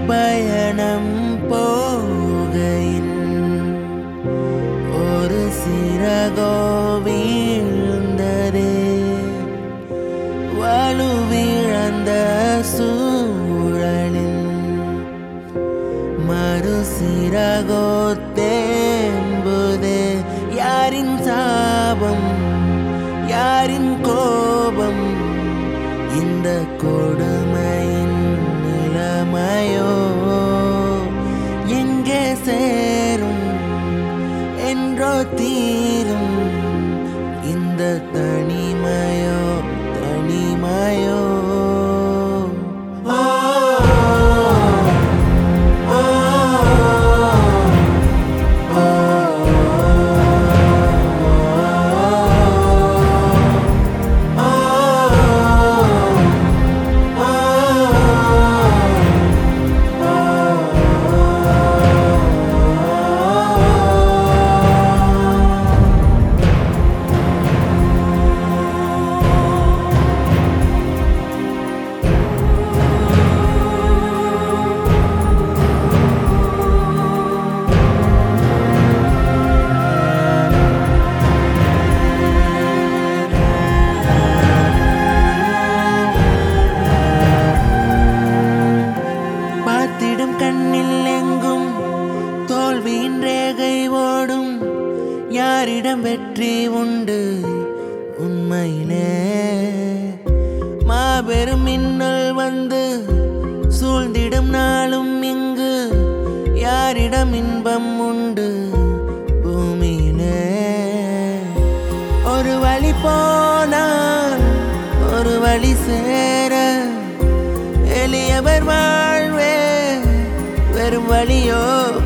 பயணம் போகையின் ஒரு சிறகோ வீழ்ந்ததே வலுவிழந்த சூழலில் மறு சிறகோ தேம்புதே யாரின் சாபம் யாரின் கோபம் இந்த கொடுமையின் நிலைமையோ எங்கே சேரும் என்றோ தீரும் இந்த தனிமையோ தனிமையோ பார்த்திடும் கண்ணில் எங்கும் தோல்வியின் ரேகை ஓடும் யாரிடம் வெற்றி உண்டு உண்மையிலே மாபெரும் மின்னல் வந்து சூழ்ந்திடும் நாளும் இங்கு யாரிடம் இன்பம் உண்டு பூமியிலே ஒரு வழி போனால் ஒரு வழி சேர எளியவர் வாழ்வே வெறும் வழியோ